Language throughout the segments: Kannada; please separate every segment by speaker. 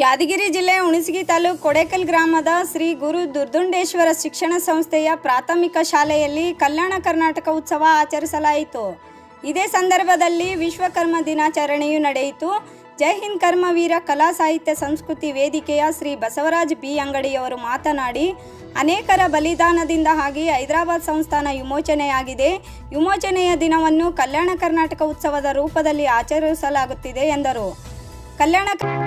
Speaker 1: ಯಾದಗಿರಿ ಜಿಲ್ಲೆ ಹುಣಸಗಿ ತಾಲೂಕು ಕೊಡೇಕಲ್ ಗ್ರಾಮದ ಶ್ರೀ ಗುರು ದುರ್ದುಂಡೇಶ್ವರ ಶಿಕ್ಷಣ ಸಂಸ್ಥೆಯ ಪ್ರಾಥಮಿಕ ಶಾಲೆಯಲ್ಲಿ ಕಲ್ಯಾಣ ಕರ್ನಾಟಕ ಉತ್ಸವ ಆಚರಿಸಲಾಯಿತು ಇದೇ ಸಂದರ್ಭದಲ್ಲಿ ವಿಶ್ವಕರ್ಮ ದಿನಾಚರಣೆಯು ನಡೆಯಿತು ಜೈ ಹಿಂದ್ ಕರ್ಮವೀರ ಕಲಾ ಸಾಹಿತ್ಯ ಸಂಸ್ಕೃತಿ ವೇದಿಕೆಯ ಶ್ರೀ ಬಸವರಾಜ್ ಬಿ ಅಂಗಡಿಯವರು ಮಾತನಾಡಿ ಅನೇಕರ ಬಲಿದಾನದಿಂದ ಆಗಿ ಹೈದರಾಬಾದ್ ಸಂಸ್ಥಾನ ವಿಮೋಚನೆಯಾಗಿದೆ ವಿಮೋಚನೆಯ ದಿನವನ್ನು ಕಲ್ಯಾಣ ಕರ್ನಾಟಕ ಉತ್ಸವದ ರೂಪದಲ್ಲಿ ಆಚರಿಸಲಾಗುತ್ತಿದೆ ಎಂದರು ಕಲ್ಯಾಣ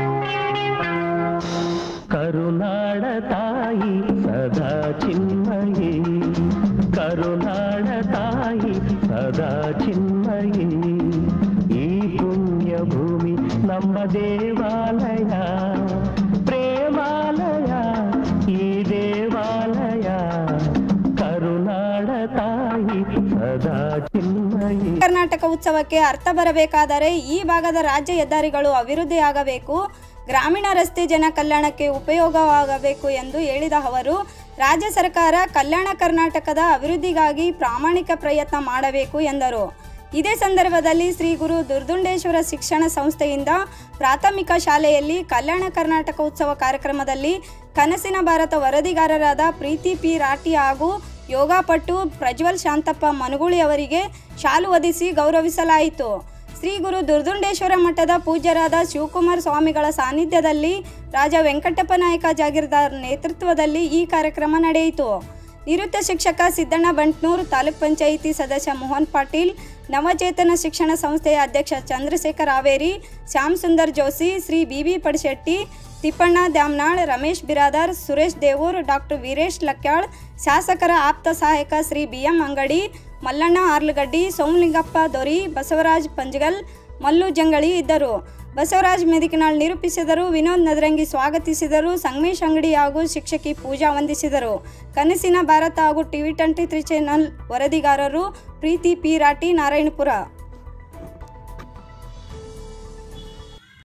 Speaker 2: ಕರುನಾಡ ತಾಯಿ ಸದಾ ಚಿನ್ಮಯಿ ಕರುನಾಡ ತಾಯಿ ಸದಾ ಚಿನ್ಮಯಿ ಈ ಪುಣ್ಯ ಭೂಮಿ ನಮ್ಮ ದೇವಾಲಯ ಪ್ರೇಮಾಲಯ ಈ ದೇವಾಲಯ ಕರುನಾಡ ತಾಯಿ ಸದಾ ಚಿನ್ಮಯಿ
Speaker 1: ಕರ್ನಾಟಕ ಉತ್ಸವಕ್ಕೆ ಅರ್ಥ ಬರಬೇಕಾದರೆ ಈ ಭಾಗದ ರಾಜ್ಯ ಹೆದ್ದಾರಿಗಳು ಅಭಿವೃದ್ಧಿಯಾಗಬೇಕು ಗ್ರಾಮೀಣ ರಸ್ತೆ ಜನ ಕಲ್ಯಾಣಕ್ಕೆ ಉಪಯೋಗವಾಗಬೇಕು ಎಂದು ಹೇಳಿದ ಅವರು ರಾಜ್ಯ ಸರ್ಕಾರ ಕಲ್ಯಾಣ ಕರ್ನಾಟಕದ ಅಭಿವೃದ್ಧಿಗಾಗಿ ಪ್ರಾಮಾಣಿಕ ಪ್ರಯತ್ನ ಮಾಡಬೇಕು ಎಂದರು ಇದೇ ಸಂದರ್ಭದಲ್ಲಿ ಶ್ರೀ ಗುರು ದುರ್ದುಂಡೇಶ್ವರ ಶಿಕ್ಷಣ ಸಂಸ್ಥೆಯಿಂದ ಪ್ರಾಥಮಿಕ ಶಾಲೆಯಲ್ಲಿ ಕಲ್ಯಾಣ ಕರ್ನಾಟಕ ಉತ್ಸವ ಕಾರ್ಯಕ್ರಮದಲ್ಲಿ ಕನಸಿನ ಭಾರತ ವರದಿಗಾರರಾದ ಪ್ರೀತಿ ಪಿ ರಾಟಿ ಹಾಗೂ ಯೋಗಪಟು ಪ್ರಜ್ವಲ್ ಶಾಂತಪ್ಪ ಮನುಗುಳಿ ಅವರಿಗೆ ಶಾಲು ಹೊದಿಸಿ ಗೌರವಿಸಲಾಯಿತು ಶ್ರೀ ಗುರು ದುರ್ದುಂಡೇಶ್ವರ ಮಠದ ಪೂಜ್ಯರಾದ ಶಿವಕುಮಾರ ಸ್ವಾಮಿಗಳ ಸಾನ್ನಿಧ್ಯದಲ್ಲಿ ರಾಜ ವೆಂಕಟಪ್ಪ ನಾಯಕ ಜಾಗೀರ್ದಾರ್ ನೇತೃತ್ವದಲ್ಲಿ ಈ ಕಾರ್ಯಕ್ರಮ ನಡೆಯಿತು ನಿವೃತ್ತ ಶಿಕ್ಷಕ ಸಿದ್ದಣ್ಣ ಬಂಟ್ನೂರ್ ತಾಲೂಕ್ ಪಂಚಾಯಿತಿ ಸದಸ್ಯ ಮೋಹನ್ ಪಾಟೀಲ್ ನವಚೇತನ ಶಿಕ್ಷಣ ಸಂಸ್ಥೆಯ ಅಧ್ಯಕ್ಷ Chandrashekhar Haveri Shyam Sundar Joshi Shri B B Padishetti Thippanna Dyamnal Ramesh Biradar Suresh Devur doctor Veeresh Lakyal ಶಾಸಕರ ಆಪ್ತ ಸಹಾಯಕ ಶ್ರೀ ಬಿ ಎಂ ಅಂಗಡಿ ಮಲ್ಲಣ್ಣ ಆರ್ಲಗಡ್ಡಿ ಸೋಮಲಿಂಗಪ್ಪ ದೊರಿ ಬಸವರಾಜ್ ಪಂಜಗಲ್ ಮಲ್ಲು ಜಂಗಳಿ ಇದ್ದರು ಬಸವರಾಜ್ ಮೆದಿಕನಾಳ್ ನಿರೂಪಿಸಿದರು ವಿನೋದ್ ನದರಂಗಿ ಸ್ವಾಗತಿಸಿದರು ಸಂಗಮೇಶ್ ಅಂಗಡಿ ಹಾಗೂ ಶಿಕ್ಷಕಿ ಪೂಜಾ ವಂದಿಸಿದರು ಕನಸಿನ ಭಾರತ ಹಾಗೂ ಟಿವಿ ಟ್ವೆಂಟಿ ತ್ರೀ ಚಾನಲ್ ವರದಿಗಾರರು ಪ್ರೀತಿ ಪಿ ರಾಟಿ ನಾರಾಯಣಪುರ